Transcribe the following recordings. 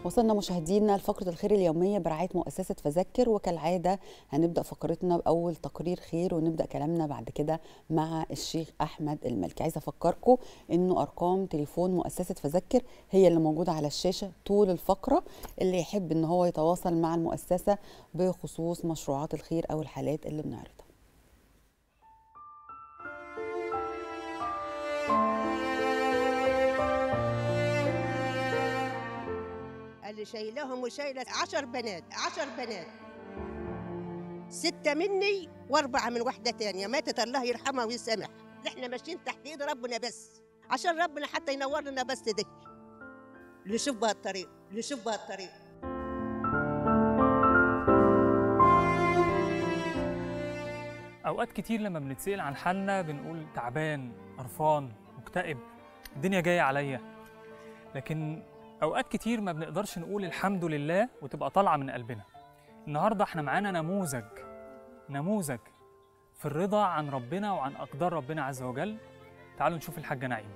وصلنا مشاهدينا لفقرة الخير اليومية برعاية مؤسسة فذكر وكالعادة هنبدأ فقرتنا بأول تقرير خير ونبدأ كلامنا بعد كده مع الشيخ أحمد الملكي عايزة أفكركم إنه أرقام تليفون مؤسسة فذكر هي اللي موجودة على الشاشة طول الفقرة اللي يحب إن هو يتواصل مع المؤسسة بخصوص مشروعات الخير أو الحالات اللي بنعرضها اللي شايلهم وشايلة عشر بنات عشر بنات ستة مني وأربعة من واحدة تانية ماتت الله يرحمها ويسامح احنا ماشيين تحت ايد ربنا بس عشان ربنا حتى ينور لنا بس ده اللي يشوف بها الطريق اللي يشوف بها الطريق اوقات كتير لما بنتسال عن حالنا بنقول تعبان قرفان مكتئب الدنيا جايه عليا لكن اوقات كتير ما بنقدرش نقول الحمد لله وتبقى طالعه من قلبنا النهارده احنا معانا نموذج نموذج في الرضا عن ربنا وعن اقدار ربنا عز وجل تعالوا نشوف الحاجه نعيمه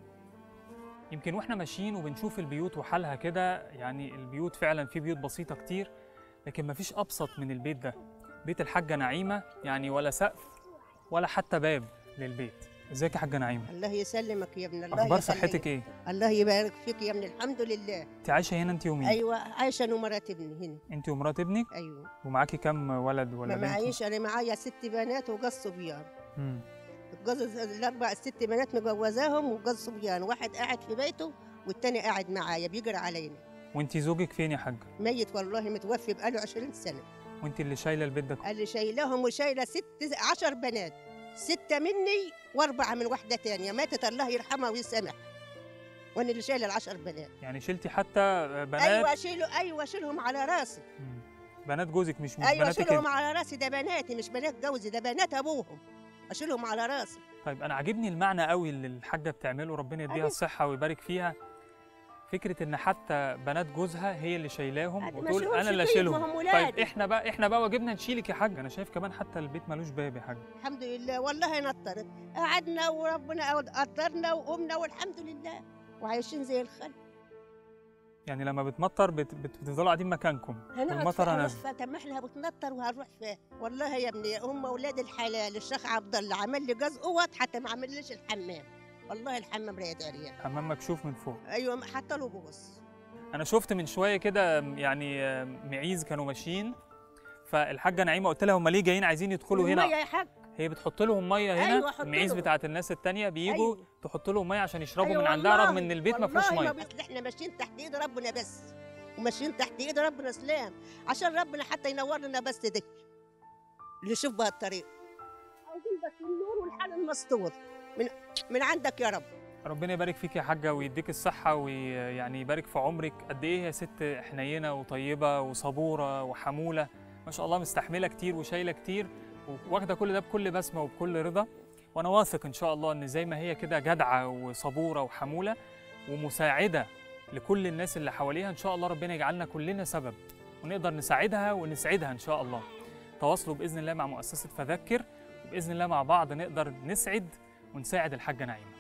يمكن واحنا ماشيين وبنشوف البيوت وحالها كده يعني البيوت فعلا في بيوت بسيطه كتير لكن مفيش ابسط من البيت ده بيت الحاجه نعيمه يعني ولا سقف ولا حتى باب للبيت ازيك يا حاجه نعيمه الله يسلمك يا ابن الله اخبار يخليك. صحتك ايه الله يبارك فيك يا ابن الحمد لله انت عايشه هنا انت ومين ايوه عايشه انا ومرات ابني هنا انت ومرات ابنك ايوه ومعاكي كم ولد ولا ما بنت معيش انا معايا ست بنات وجوز صبيان مم. الجوز الاربع الست بنات مجوزاهم وجوز صبيان واحد قاعد في بيته والتاني قاعد معايا بيجري علينا وانت زوجك فين يا حاجه ميت والله متوفي بقاله 20 سنه وانت اللي شايله البيت ده كله. قال لي شايلهم وشايله ست عشر بنات ستة مني وأربعة من واحدة تانية ماتت الله يرحمها ويسامح وأنا اللي شايلة العشر بنات يعني شلتي حتى بنات أيوة شيلوا أيوة شيلهم على راسي مم. بنات جوزك مش مش أيوة بناتك شيلهم انت. على راسي ده بناتي مش بنات جوزي ده بنات أبوهم أشيلهم على راسي طيب انا عاجبني المعنى قوي اللي الحاجه بتعمله ربنا يديها أيوة. الصحه ويبارك فيها فكره ان حتى بنات جوزها هي اللي شايلاهم عادي، ما وتقول أشيلهمش انا اللي طيب، اشيلهم ما هم طيب ولادي. احنا بقى احنا بقى واجبنا نشيلك يا حاج انا شايف كمان حتى البيت ملوش باب يا حاج الحمد لله والله نطرت قعدنا وربنا قدرنا وقمنا والحمد لله وعايشين زي الخل يعني لما بتمطر بت... بت... بتفضلوا قاعدين مكانكم هنقعد والمطره فيها نازله وقفة، طب ما احنا بتنطر وهنروح فين والله يا ابني هم اولاد الحلال الشيخ عبد الله عمل لي جاز قوت حتى ما عملليش الحمام والله الحمام رايد عريان حمام مكشوف من فوق ايوه حتى له بوس انا شفت من شويه كده يعني آه، معيز كانوا ماشيين فالحاجه نعيمه قلت لها هم ليه جايين عايزين يدخلوا هنا المية يا حاج هي بتحط لهم ميه هنا أيوة، حط المعيز لهم. بتاعت الناس التانية بيجوا أيوة. تحط لهم ميه عشان يشربوا أيوة من عندها والله، رغم ان البيت ما فيهوش والله ميه بس احنا ماشيين تحت ايد ربنا بس وماشيين تحت ايد ربنا سلام عشان ربنا حتى ينور لنا بس ده اللي يشوف بها الطريق عايزين بس النور والحال المستور من من عندك يا رب ربنا يبارك فيك يا حاجه ويديك الصحه ويعني يبارك في عمرك قد ايه يا ست حنينه وطيبه وصبوره وحموله ما شاء الله مستحمله كتير وشايله كتير واخده كل ده بكل بسمه وبكل رضا وانا واثق ان شاء الله ان زي ما هي كده جدعه وصبوره وحموله ومساعده لكل الناس اللي حواليها ان شاء الله ربنا يجعلنا كلنا سبب ونقدر نساعدها ونسعدها ان شاء الله تواصلوا باذن الله مع مؤسسه فذكر وباذن الله مع بعض نقدر نسعد ونساعد الحاجه نعيمه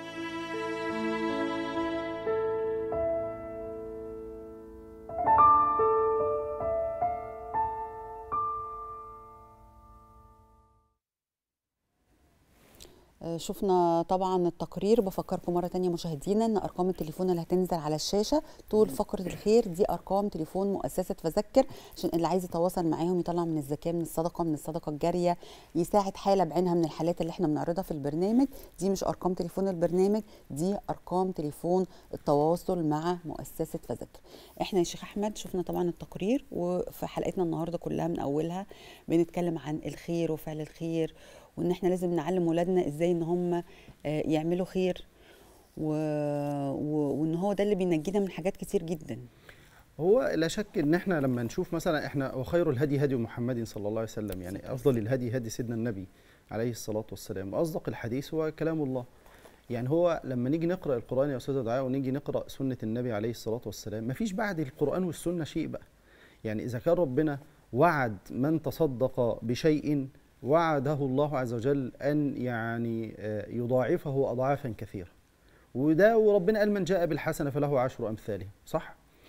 آه، شفنا طبعا التقرير بفكركم مرة تانية مشاهدينا ان ارقام التليفون اللي هتنزل على الشاشة طول فقرة الخير دي ارقام تليفون مؤسسة فذكر عشان اللي عايز يتواصل معاهم يطلع من الزكاة من الصدقة من الصدقة الجارية يساعد حالة بعينها من الحالات اللي احنا بنعرضها في البرنامج دي مش ارقام تليفون البرنامج دي ارقام تليفون التواصل مع مؤسسة فذكر احنا يا شيخ احمد شفنا طبعا التقرير وفي حلقتنا النهاردة كلها من اولها بنتكلم عن الخير وفعل الخير وان احنا لازم نعلم ولادنا ازاي ان هم آه، يعملوا خير و... و... وان هو ده اللي بينجينا من حاجات كتير جدا هو لا شك ان احنا لما نشوف مثلا احنا وخير الهدي هدي محمد صلى الله عليه وسلم يعني افضل الهدي هدي سيدنا النبي عليه الصلاه والسلام واصدق الحديث هو كلام الله يعني هو لما نيجي نقرا القران يا استاذ دعاء ونيجي نقرا سنه النبي عليه الصلاه والسلام مفيش بعد القران والسنه شيء بقى يعني اذا كان ربنا وعد من تصدق بشيء وعده الله عز وجل ان يعني آه، يضاعفه اضعافا كثيره وده وربنا قال من جاء بالحسنه فله عشر امثالها صح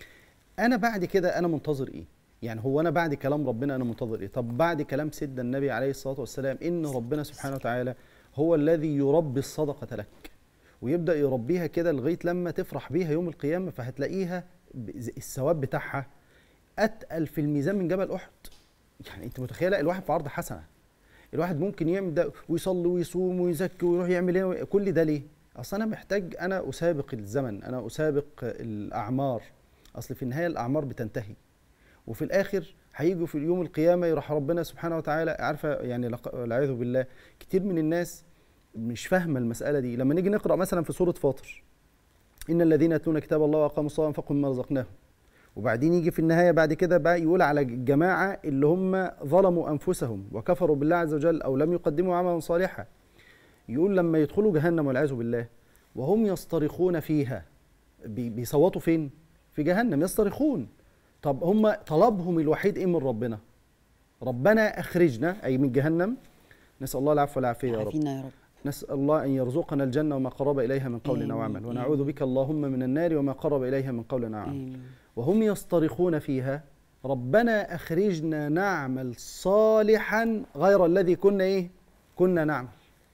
انا بعد كده انا منتظر ايه يعني هو انا بعد كلام ربنا انا منتظر ايه طب بعد كلام سيدنا النبي عليه الصلاه والسلام ان ربنا سبحانه وتعالى هو الذي يربي الصدقه لك ويبدا يربيها كده لغايه لما تفرح بيها يوم القيامه فهتلاقيها ب- الثواب بتاعها اتقل في الميزان من جبل احد يعني انت متخيله الواحد في عرض حسنه الواحد ممكن يعمل ده ويصلي ويصوم ويزكي ويروح يعمل ايه كل ده ليه اصل انا محتاج انا اسابق الزمن انا اسابق الاعمار اصل في النهايه الاعمار بتنتهي وفي الاخر هيجوا في يوم القيامه يروح ربنا سبحانه وتعالى عارفه يعني لق- والعياذ بالله كتير من الناس مش فاهمه المساله دي لما نيجي نقرا مثلا في سوره فاطر ان الذين يتلون كتاب الله واقاموا الصلاه وانفقوا مما رزقناهم وبعدين يجي في النهايه بعد كده بقى يقول على الجماعه اللي هم ظلموا انفسهم وكفروا بالله عز وجل او لم يقدموا عملا صالحا يقول لما يدخلوا جهنم والعياذ بالله وهم يصطرخون فيها بي- بيصوتوا فين؟ في جهنم يصطرخون طب هم طلبهم الوحيد ايه من ربنا؟ ربنا اخرجنا اي من جهنم نسال الله العفو والعافيه يا رب عافينا يا رب نسأل الله أن يرزقنا الجنة وما قرب إليها من قول آمين. وعمل ونعوذ بك اللهم من النار وما قرب إليها من قول وعمل آمين. وهم يصطرخون فيها ربنا أخرجنا نعمل صالحا غير الذي كنا إيه كنا نعمل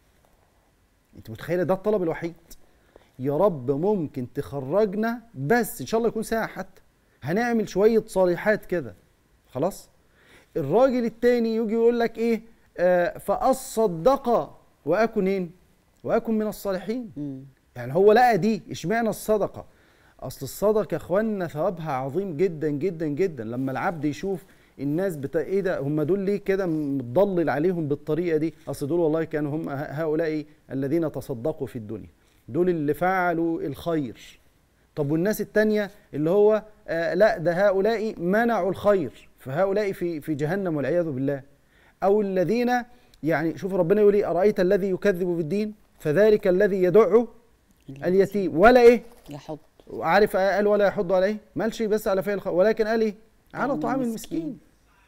أنت متخيلة ده الطلب الوحيد يا رب ممكن تخرجنا بس إن شاء الله يكون ساعة حتى هنعمل شوية صالحات كده خلاص الراجل التاني يجي يقول لك ايه آه فاصدق واكن ايه واكن من الصالحين مم. يعني هو لقى دي اشمعنى الصدقه اصل الصدقه يا اخوانا ثوابها عظيم جدا جدا جدا لما العبد يشوف الناس بتا ايه ده هم دول ليه كده متضلل عليهم بالطريقه دي اصل دول والله كانوا هم هؤلاء الذين تصدقوا في الدنيا دول اللي فعلوا الخير طب والناس التانية اللي هو آه لا ده هؤلاء منعوا الخير فهؤلاء في في جهنم والعياذ بالله او الذين يعني شوف ربنا يقول ايه ارايت الذي يكذب بالدين فذلك الذي يدع اليتيم ولا ايه يحط عارف قال ولا يحض عليه مالش بس على فعل الخير ولكن قال ايه على طعام طعام المسكين. المسكين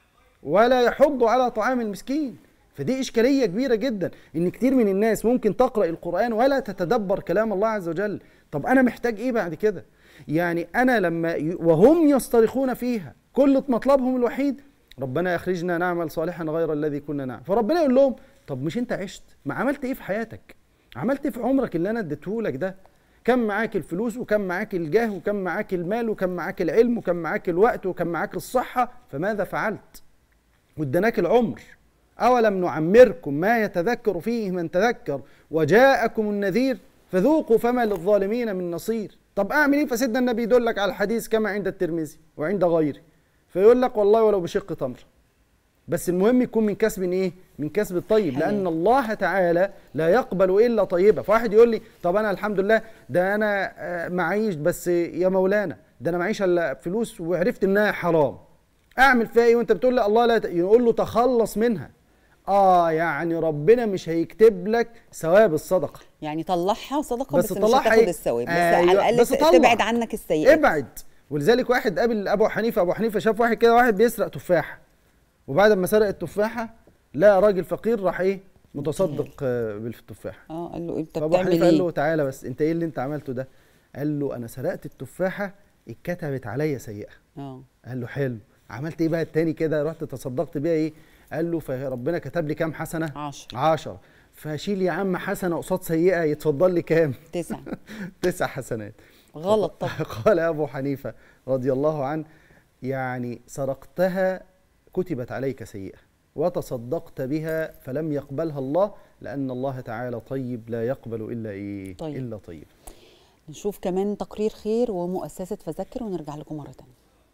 ولا يحض على طعام المسكين فدي إشكالية كبيرة جدا إن كتير من الناس ممكن تقرأ القرآن ولا تتدبر كلام الله عز وجل طب أنا محتاج إيه بعد كده يعني أنا لما ي... وهم يصطرخون فيها كل مطلبهم الوحيد ربنا أخرجنا نعمل صالحا غير الذي كنا نعمل فربنا يقول لهم طب مش أنت عشت ما عملت إيه في حياتك عملت إيه في عمرك اللي أنا اديته لك ده كم معاك الفلوس وكم معاك الجاه وكم معاك المال وكم معاك العلم وكم معاك الوقت وكم معاك الصحة فماذا فعلت وادناك العمر أولم نعمركم ما يتذكر فيه من تذكر وجاءكم النذير فذوقوا فما للظالمين من نصير طب أعمل إيه فسيدنا النبي يدلك على الحديث كما عند الترمذي وعند غيره فيقول لك والله ولو بشق تمر بس المهم يكون من كسب ايه؟ من كسب الطيب حلال. لان الله تعالى لا يقبل الا طيبه، فواحد يقول لي طب انا الحمد لله ده انا آه، معيش بس يا مولانا ده انا معيش الا فلوس وعرفت انها حرام. اعمل فيها ايه وانت بتقول لي الله لا ت... يقول له تخلص منها. اه يعني ربنا مش هيكتب لك ثواب الصدقه. يعني طلعها صدقه بس بس, مش طلعها هتاخد إيه؟ الثواب بس أيوة، على الاقل بس ت- طلع. تبعد عنك السيئات ابعد ولذلك واحد قابل ابو حنيفه ابو حنيفه شاف واحد كده واحد بيسرق تفاحه وبعد ما سرق التفاحه لقى راجل فقير راح ايه متصدق آه، بالتفاحه اه قال له انت فابو بتعمل حنيفه قال له ايه تعالى بس انت ايه اللي انت عملته ده قال له انا سرقت التفاحه اتكتبت عليا سيئه اه قال له حلو عملت ايه بقى التاني كده رحت تصدقت بيها ايه قال له فربنا كتب لي كام حسنه عشر عشرة فشيل يا عم حسنه قصاد سيئه يتفضل لي كام تسعة تسع حسنات غلط طبعا قال أبو حنيفة رضي الله عنه يعني سرقتها كتبت عليك سيئة وتصدقت بها فلم يقبلها الله لأن الله تعالى طيب لا يقبل إلا إيه طيب. إلا طيب نشوف كمان تقرير خير ومؤسسة فذكر ونرجع لكم مرة تانية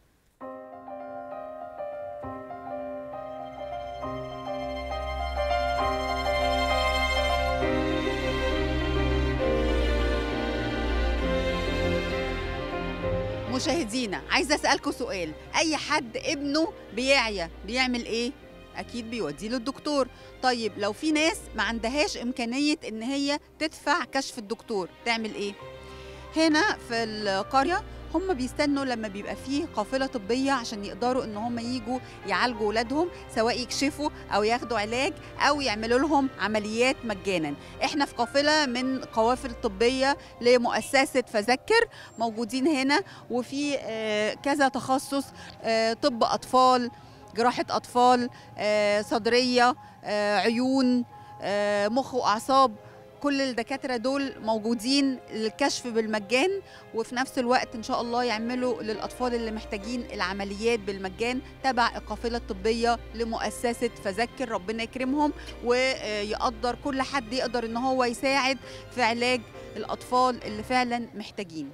مشاهدينا عايزه اسالكم سؤال اي حد ابنه بيعيا بيعمل ايه اكيد بيوديه للدكتور طيب لو في ناس ما عندهاش امكانيه ان هي تدفع كشف الدكتور تعمل ايه هنا في القريه هم بيستنوا لما بيبقى فيه قافله طبيه عشان يقدروا ان هم يجوا يعالجوا ولادهم سواء يكشفوا او ياخدوا علاج او يعملوا لهم عمليات مجانا احنا في قافله من قوافل طبيه لمؤسسه فذكر موجودين هنا وفي آه، كذا تخصص آه، طب اطفال جراحه اطفال آه، صدريه آه، عيون آه، مخ واعصاب كل الدكاتره دول موجودين للكشف بالمجان وفي نفس الوقت ان شاء الله يعملوا للاطفال اللي محتاجين العمليات بالمجان تبع القافله الطبيه لمؤسسه فذكر ربنا يكرمهم ويقدر كل حد يقدر ان هو يساعد في علاج الاطفال اللي فعلا محتاجين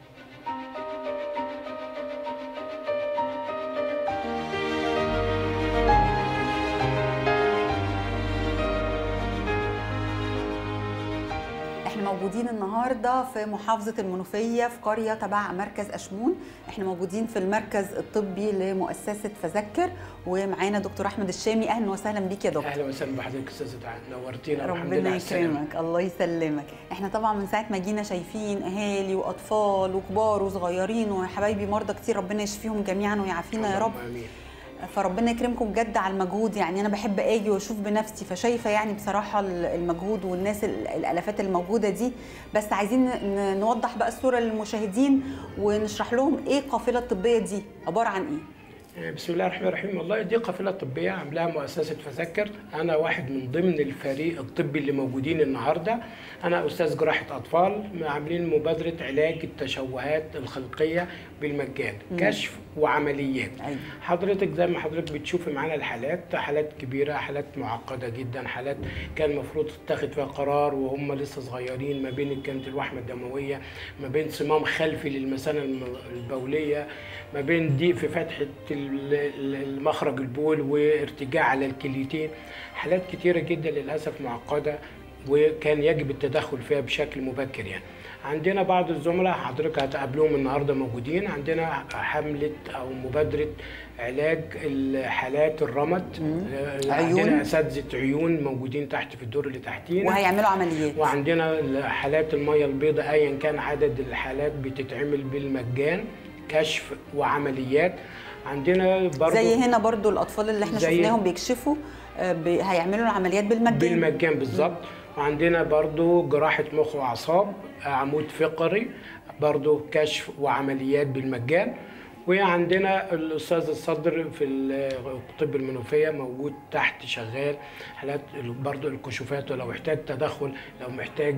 احنا موجودين النهارده في محافظه المنوفيه في قريه تبع مركز اشمون احنا موجودين في المركز الطبي لمؤسسه فذكر ومعانا دكتور احمد الشامي اهلا وسهلا بيك يا دكتور اهلا وسللا بحضرتك استاذ دعاء نورتينا والحمد لله ربنا على السلامة. يكرمك الله يسلمك احنا طبعا من ساعه ما جينا شايفين اهالي واطفال وكبار وصغيرين وحبايبي مرضى كتير ربنا يشفيهم جميعا ويعافينا يا رب اللهم آمين. فربنا يكرمكم بجد على المجهود يعني انا بحب اجي واشوف بنفسي فشايفه يعني بصراحه المجهود والناس ال- الالافات الموجوده دي بس عايزين ن- نوضح بقى الصوره للمشاهدين ونشرح لهم ايه القافله الطبيه دي عباره عن ايه بسم الله الرحمن الرحيم والله دي قافله طبيه عاملاها مؤسسه فذكر انا واحد من ضمن الفريق الطبي اللي موجودين النهارده انا استاذ جراحه اطفال عاملين مبادره علاج التشوهات الخلقيه بالمجان كشف وعمليات أيوة. حضرتك زي ما حضرتك بتشوفي معانا الحالات حالات كبيره حالات معقده جدا حالات كان المفروض تتخذ فيها قرار وهم لسه صغيرين ما بين كانت الوحمه الدمويه ما بين صمام خلفي للمثانه الم- البوليه ما بين ضيق في فتحه ال- ال- المخرج البول وارتجاع على الكليتين حالات كتيره جدا للاسف معقده وكان يجب التدخل فيها بشكل مبكر يعني عندنا بعض الزملاء حضرتك هتقابلوهم النهارده موجودين عندنا حمله او مبادره علاج الحالات الرمد آه، عيون. عندنا اساتذه عيون موجودين تحت في الدور اللي تحتينا وهيعملوا عمليات وعندنا حالات الميه البيضاء ايا كان عدد الحالات بتتعمل بالمجان كشف وعمليات عندنا برضو زي هنا برضو الاطفال اللي احنا زي- شفناهم بيكشفوا آه، بي- هيعملوا العمليات بالمجان بالمجان بالظبط وعندنا برضو جراحة مخ وأعصاب عمود فقري برضو كشف وعمليات بالمجان وعندنا الأستاذ الصدر في الطب المنوفية موجود تحت شغال حالات برضو الكشوفات ولو احتاج تدخل لو محتاج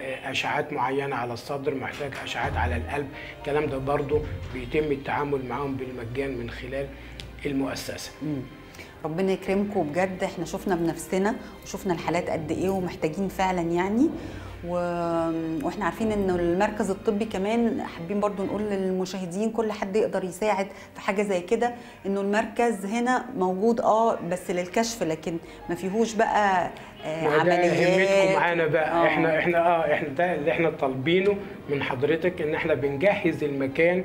أشعات معينة على الصدر محتاج أشعات على القلب الكلام ده برضو بيتم التعامل معهم بالمجان من خلال المؤسسة ربنا يكرمكم بجد احنا شفنا بنفسنا وشفنا الحالات قد ايه ومحتاجين فعلا يعني و... واحنا عارفين ان المركز الطبي كمان حابين برضو نقول للمشاهدين كل حد يقدر يساعد في حاجه زي كده انه المركز هنا موجود اه بس للكشف لكن ما فيهوش بقى آه وده عمليات همتكم معانا بقى آه. احنا احنا اه احنا ده اللي احنا طالبينه من حضرتك ان احنا بنجهز المكان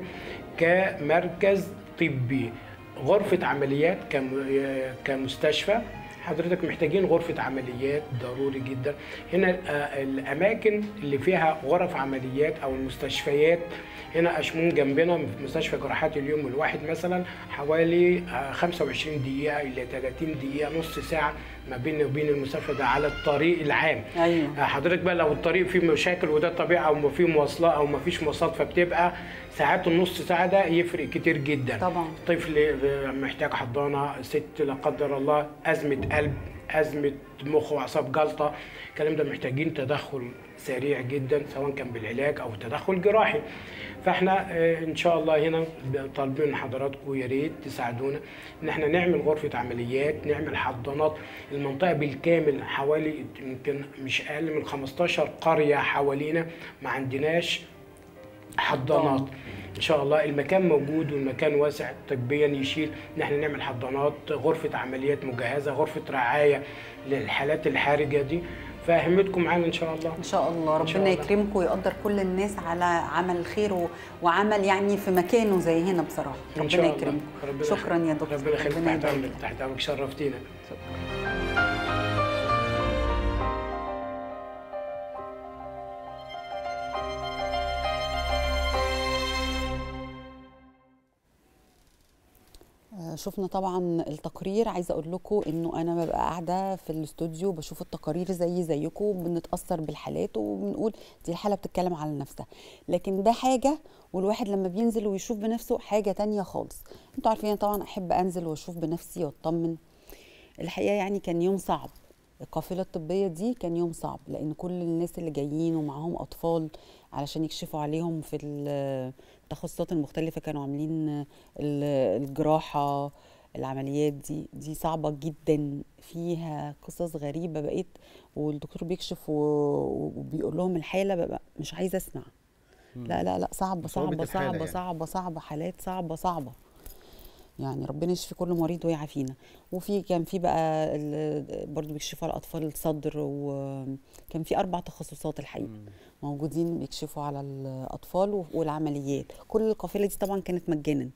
كمركز طبي غرفة عمليات كم- كمستشفى حضرتك محتاجين غرفة عمليات ضروري جدا هنا آه، الأماكن اللي فيها غرف عمليات أو المستشفيات هنا أشمون جنبنا في مستشفى جراحات اليوم الواحد مثلا حوالي آه، 25 دقيقة إلى 30 دقيقة نص ساعة ما بيننا وبين المستشفى ده على الطريق العام ايوه حضرتك بقى لو الطريق فيه مشاكل وده طبيعي او ما فيه مواصلات او ما فيش مواصلات فبتبقى ساعات النص ساعه ده يفرق كتير جدا طبعا طفل محتاج حضانه ست لا قدر الله ازمه قلب ازمه مخ واعصاب جلطه الكلام ده محتاجين تدخل سريع جدا سواء كان بالعلاج او تدخل جراحي فاحنا آه، ان شاء الله هنا طالبين من حضراتكم يا ريت تساعدونا ان احنا نعمل غرفه عمليات نعمل حضانات المنطقه بالكامل حوالي يمكن مش اقل من 15 قريه حوالينا ما عندناش حضانات ان شاء الله المكان موجود والمكان واسع طبيا يشيل ان احنا نعمل حضانات غرفه عمليات مجهزه غرفه رعايه للحالات الحرجه دي فهمتكم معانا ان شاء الله ان شاء الله إن شاء ربنا الله. يكرمكم ويقدر كل الناس على عمل الخير و... وعمل يعني في مكانه زي هنا بصراحه ان شاء ربنا الله يكرمكم ربنا شكرا يا دكتور ربنا يخليك ربنا تحت يبارك امرك لك. تحت امرك شرفتينا شفنا طبعا التقرير عايزه اقول لكم انه انا ببقى قاعده في الاستوديو بشوف التقارير زي زيكم بنتاثر بالحالات وبنقول دي الحاله بتتكلم على نفسها لكن ده حاجه والواحد لما بينزل ويشوف بنفسه حاجه تانية خالص انتوا عارفين أنا طبعا احب انزل واشوف بنفسي واطمن الحقيقه يعني كان يوم صعب القافله الطبيه دي كان يوم صعب لان كل الناس اللي جايين ومعاهم اطفال علشان يكشفوا عليهم في التخصصات المختلفه كانوا عاملين ال- الجراحه العمليات دي دي صعبه جدا فيها قصص غريبه بقيت والدكتور بيكشف و- وبيقول لهم الحاله ببقى مش عايزه اسمع لا لا لا صعبه صعوبة صعبه الحالة صعبه يعني. صعبه صعبه حالات صعبه صعبه يعني ربنا يشفي كل مريض ويعافينا وفي كان في بقى ال- برضو بيكشفوا على اطفال الصدر وكان في اربع تخصصات الحقيقه موجودين بيكشفوا على الاطفال و- والعمليات كل القافله دي طبعا كانت مجانا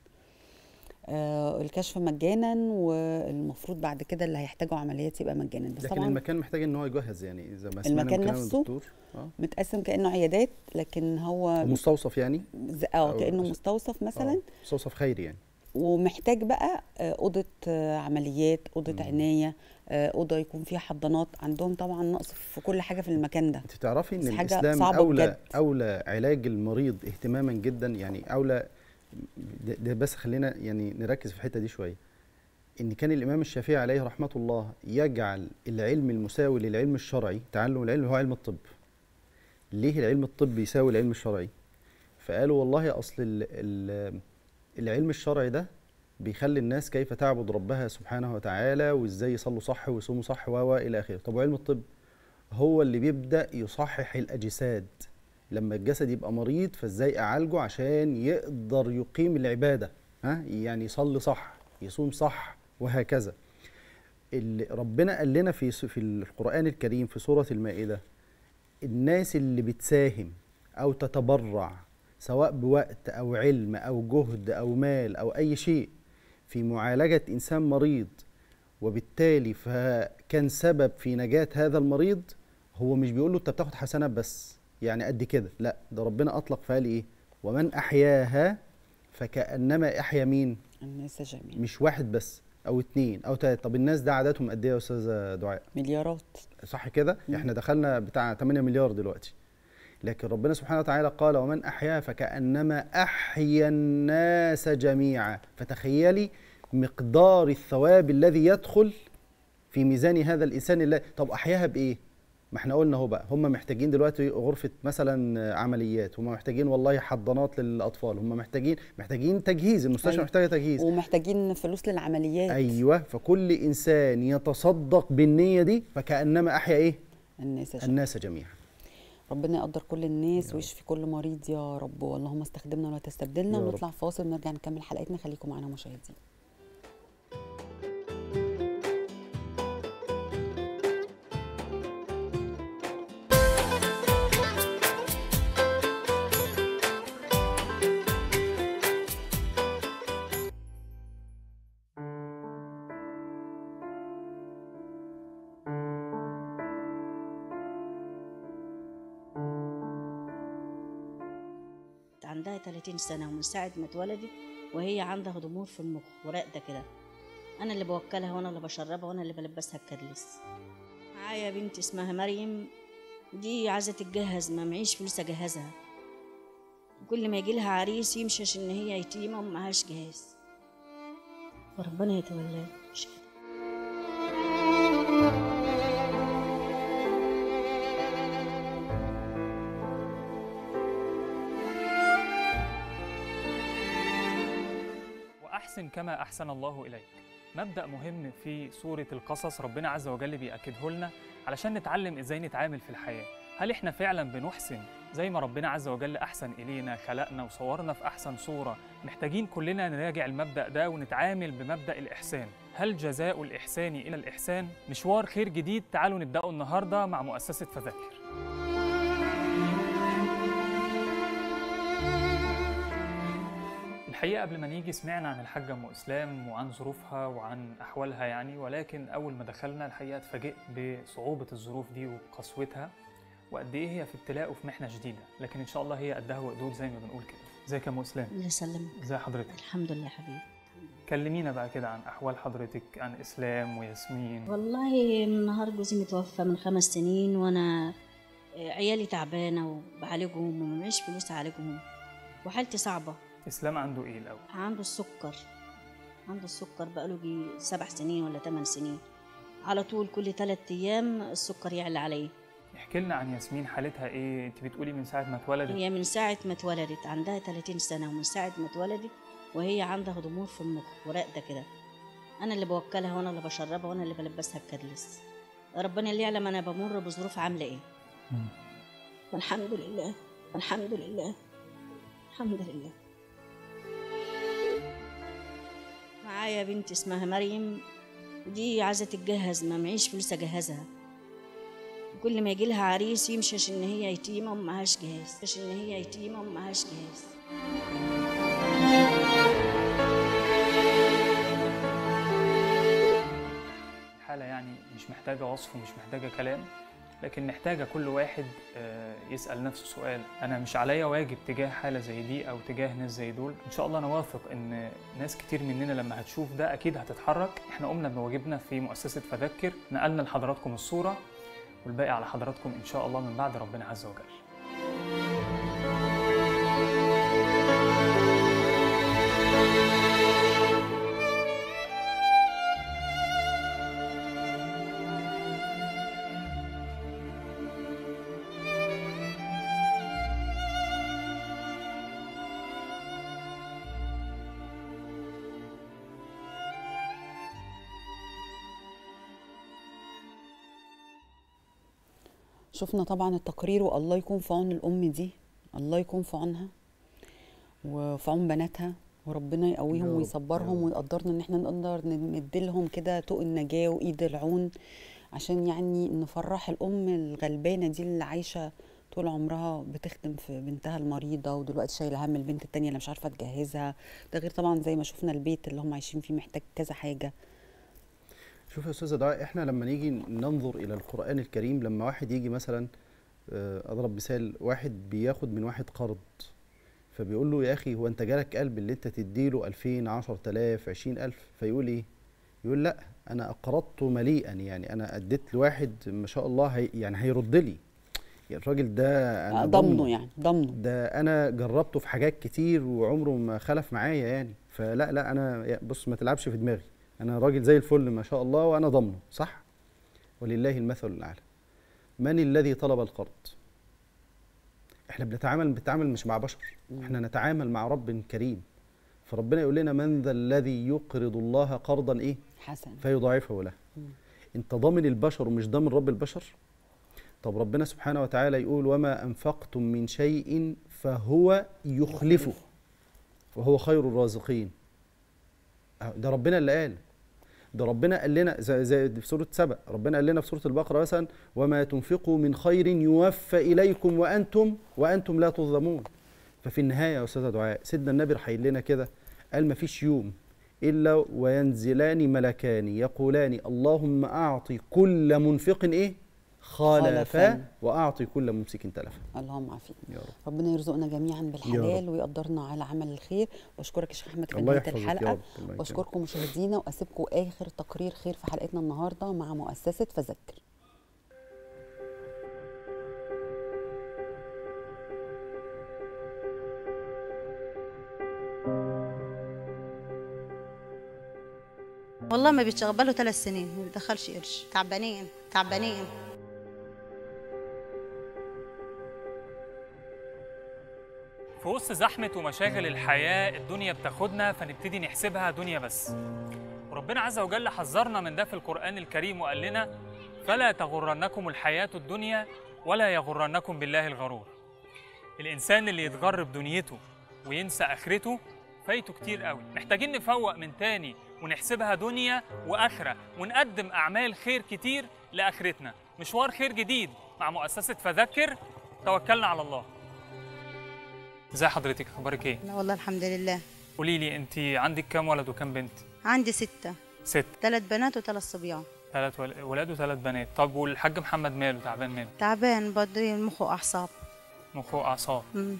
آه الكشف مجانا والمفروض بعد كده اللي هيحتاجوا عمليات يبقى مجانا بس لكن طبعا المكان محتاج ان هو يجهز يعني اذا ما سمعنا المكان من كلام نفسه الدكتور اه متقسم كانه عيادات لكن هو مستوصف يعني ز- اه أو كانه أس- مستوصف مثلا آه، مستوصف خيري يعني ومحتاج بقى آه، اوضه آه، عمليات اوضه عنايه آه، اوضه يكون فيها حضانات عندهم طبعا نقص في كل حاجه في المكان ده انت تعرفي ان بس حاجة الاسلام صعبة اولى بجد. اولى علاج المريض اهتماما جدا يعني اولى ده, ده بس خلينا يعني نركز في الحته دي شويه ان كان الامام الشافعي عليه رحمه الله يجعل العلم المساوي للعلم الشرعي تعلم العلم هو علم الطب ليه العلم الطبي يساوي العلم الشرعي فقالوا والله اصل ال ال العلم الشرعي ده بيخلي الناس كيف تعبد ربها سبحانه وتعالى وازاي يصلوا صح ويصوموا صح و و الى اخره طب وعلم الطب هو اللي بيبدا يصحح الاجساد لما الجسد يبقى مريض فازاي اعالجه عشان يقدر يقيم العباده ها يعني يصلي صح يصوم صح وهكذا اللي ربنا قال لنا في س- في القران الكريم في سوره المائده الناس اللي بتساهم او تتبرع سواء بوقت او علم او جهد او مال او اي شيء في معالجه انسان مريض وبالتالي فكان سبب في نجاه هذا المريض هو مش بيقول له انت بتاخد حسنات بس يعني قد كده لا ده ربنا اطلق فقال ايه ومن احياها فكانما احيا مين الناس جميعا مش واحد بس او اتنين او تلاته طب الناس ده عددهم قد ايه يا استاذه دعاء مليارات صح كده احنا دخلنا بتاع 8 مليار دلوقتي لكن ربنا سبحانه وتعالى قال ومن احياها فكانما احيا الناس جميعا فتخيلي مقدار الثواب الذي يدخل في ميزان هذا الانسان اللي طب احياها بايه ما احنا قلنا اهو بقى هم محتاجين دلوقتي غرفه مثلا عمليات هم محتاجين والله حضانات للاطفال هم محتاجين محتاجين تجهيز المستشفى أيوة. محتاجه تجهيز ومحتاجين فلوس للعمليات ايوه فكل انسان يتصدق بالنيه دي فكانما احيا ايه الناس جميعا الناس جميعا ربنا يقدر كل الناس يا رب. ويشفي كل مريض يا رب واللهم استخدمنا ولا تستبدلنا يا رب. ونطلع فاصل ونرجع نكمل حلقتنا خليكم معانا مشاهدين عندها 30 سنة ومن ساعة ما اتولدت وهي عندها ضمور في المخ وراقدة كده أنا اللي بوكلها وأنا اللي بشربها وأنا اللي بلبسها الكرلس معايا بنت اسمها مريم دي عايزة تتجهز ما معيش فلوس أجهزها كل ما يجي لها عريس يمشي عشان إن هي يتيمة ومعهاش جهاز وربنا يتولاها مش كده وأحسن كما أحسن الله إليك مبدأ مهم في سورة القصص ربنا عز وجل بيأكده لنا علشان نتعلم إزاي نتعامل في الحياة هل إحنا فعلا بنحسن زي ما ربنا عز وجل أحسن إلينا خلقنا وصورنا في أحسن صورة محتاجين كلنا نراجع المبدأ ده ونتعامل بمبدأ الإحسان هل جزاء الإحسان إلى الإحسان؟ مشوار خير جديد تعالوا نبدأه النهاردة مع مؤسسة فذكر الحقيقة قبل ما نيجي سمعنا عن الحاجة أم إسلام وعن ظروفها وعن أحوالها يعني ولكن أول ما دخلنا الحقيقة اتفاجئت بصعوبة الظروف دي وقسوتها وقد إيه هي في ابتلاء وفي محنة شديدة لكن إن شاء الله هي قدها وقدود زي ما بنقول كده ازيك يا أم إسلام الله يسلمك ازي حضرتك الحمد لله حبيبي كلمينا بقى كده عن احوال حضرتك عن اسلام وياسمين والله النهار جوزي متوفى من خمس سنين وانا آه، عيالي تعبانه وبعالجهم ومعيش فلوس اعالجهم وحالتي صعبه اسلام عنده ايه الاول عنده السكر عنده السكر بقاله جي سبع سنين ولا ثمان سنين على طول كل ثلاثة أيام السكر يعلى عليه احكي لنا عن ياسمين حالتها ايه انت بتقولي من ساعه ما اتولدت هي من ساعة ما اتولدت عندها 30 سنة ومن ساعة ما اتولدت وهي عندها ضمور في المخ وراقدة كده أنا اللي بوكلها وأنا اللي بشربها وأنا اللي بلبسها الكرلس ربنا اللي يعلم أنا بمر بظروف عاملة إيه مم. والحمد لله والحمد لله الحمد لله معايا بنت اسمها مريم دي عايزة تتجهز ما معيش فلوس أجهزها كل ما يجي لها عريس يمشي عشان ان هي يتيمه ومعهاش جهاز عشان ان هي يتيمه ومعهاش جهاز حاله يعني مش محتاجه وصف ومش محتاجه كلام لكن محتاجه كل واحد آه، يسال نفسه سؤال انا مش عليا واجب تجاه حاله زي دي او تجاه ناس زي دول ان شاء الله انا واثق ان ناس كتير مننا لما هتشوف ده اكيد هتتحرك احنا قمنا بواجبنا في مؤسسه فذكر نقلنا لحضراتكم الصوره والباقي على حضراتكم ان شاء الله من بعد ربنا عز وجل شفنا طبعا التقرير والله يكون في عون الام دي الله يكون في عونها وفي عون بناتها وربنا يا يقويهم رب، ويصبرهم يا رب. ويقدرنا ان احنا نقدر نديلهم كده طوق النجاه وايد العون عشان يعني نفرح الام الغلبانه دي اللي عايشه طول عمرها بتخدم في بنتها المريضه ودلوقتي شايله هم البنت التانية اللي مش عارفه تجهزها ده غير طبعا زي ما شفنا البيت اللي هم عايشين فيه محتاج كذا حاجه شوف يا استاذه دعاء احنا لما نيجي ننظر الى القران الكريم لما واحد يجي مثلا آه، اضرب مثال واحد بياخد من واحد قرض فبيقول له يا اخي هو انت جالك قلب اللي انت تديله 2000 10000 20000 فيقول ايه يقول لا انا اقرضته مليئا يعني انا اديت لواحد ما شاء الله هي يعني هيرد لي يعني الراجل ده انا ضمنه يعني ضمنه ده انا جربته في حاجات كتير وعمره ما خلف معايا يعني فلا لا انا يا- بص ما تلعبش في دماغي انا راجل زي الفل ما شاء الله وانا ضامنه صح ولله المثل الاعلى من الذي طلب القرض احنا بنتعامل بنتعامل مش مع بشر احنا نتعامل مع رب كريم فربنا يقول لنا من ذا الذي يقرض الله قرضا ايه حسن فيضاعفه له انت ضامن البشر ومش ضامن رب البشر طب ربنا سبحانه وتعالى يقول وما انفقتم من شيء فهو يخلفه وهو خير الرازقين أهو ده ربنا اللي قال ده ربنا قال لنا زي, زي في سوره سبأ ربنا قال لنا في سوره البقره مثلا وما تنفقوا من خير يوفى اليكم وانتم وانتم لا تظلمون ففي النهايه يا استاذه دعاء سيدنا النبي حيل لنا كده قال ما فيش يوم الا وينزلان ملكان يقولان اللهم اعطي كل منفق ايه خلفا خلفاً. واعطي كل ممسك تلفا اللهم عافيك يا رب ربنا يرزقنا جميعا يا بالحلال رب. ويقدرنا على عمل الخير بشكرك يا شيخ احمد في الله نهايه يحفظك يا الحلقه رب الله يكرمك. واشكركم مشاهدينا واسيبكم اخر تقرير خير في حلقتنا النهارده مع مؤسسه فذكر والله ما بيتشغل ثلاث سنين ما بيدخلش قرش تعبانين تعبانين في وسط زحمة ومشاغل الحياة الدنيا بتاخدنا فنبتدي نحسبها دنيا بس وربنا عز وجل حذرنا من ده في القرآن الكريم وقال لنا فلا تغرنكم الحياة الدنيا ولا يغرنكم بالله الغرور الإنسان اللي يتغر بدنيته وينسى آخرته فايته كتير قوي محتاجين نفوق من تاني ونحسبها دنيا وآخرة ونقدم أعمال خير كتير لآخرتنا مشوار خير جديد مع مؤسسة فذكر توكلنا على الله ازي حضرتك اخبارك ايه لا والله الحمد لله قولي لي انت عندك كام ولد وكام بنت عندي ستة ست ثلاث بنات وثلاث صبيان ثلاث ول- ولاد وثلاث بنات طب والحاج محمد ماله تعبان ماله تعبان بدري مخه أعصاب مخه اعصاب مم.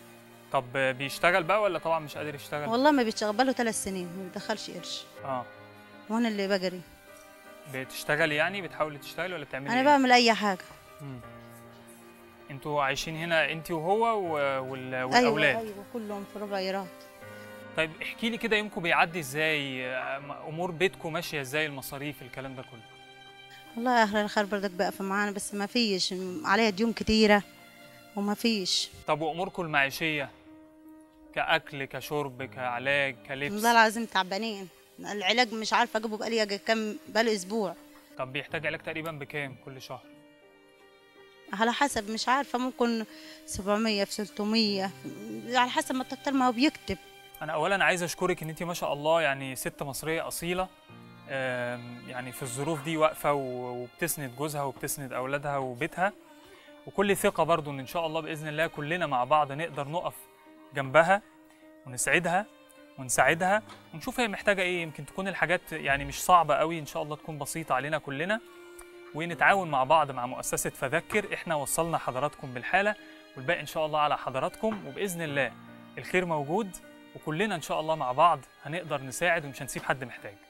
طب بيشتغل بقى ولا طبعا مش قادر يشتغل والله ما بيشتغل بقاله ثلاث سنين ما بيدخلش قرش اه وانا اللي بجري بتشتغلي يعني بتحاولي تشتغلي ولا بتعملي انا إيه؟ بعمل اي حاجه مم. انتوا عايشين هنا انت وهو و- وال... ايوه والاولاد ايوه كلهم في ربع ايراد طيب احكي لي كده يومكم بيعدي ازاي آه، امور بيتكم ماشيه ازاي المصاريف الكلام ده كله والله يا اهل الخير برضك بقف معانا بس ما فيش عليها ديون كتيره وما فيش طب واموركم المعيشيه كاكل كشرب كعلاج كلبس والله العظيم تعبانين العلاج مش عارفه اجيبه بقالي يجي كام بقاله اسبوع طب بيحتاج علاج تقريبا بكام كل شهر على حسب مش عارفه ممكن 700 في 600 على حسب ما الدكتور ما هو بيكتب انا اولا عايز اشكرك ان انت ما شاء الله يعني ست مصريه اصيله آم، يعني في الظروف دي واقفه و- وبتسند جوزها وبتسند اولادها وبيتها وكل ثقه برضو ان ان شاء الله باذن الله كلنا مع بعض نقدر نقف جنبها ونسعدها ونساعدها ونشوف هي محتاجه ايه يمكن تكون الحاجات يعني مش صعبه قوي ان شاء الله تكون بسيطه علينا كلنا ونتعاون مع بعض مع مؤسسه فذكر احنا وصلنا حضراتكم بالحاله والباقي ان شاء الله على حضراتكم وباذن الله الخير موجود وكلنا ان شاء الله مع بعض هنقدر نساعد ومش هنسيب حد محتاج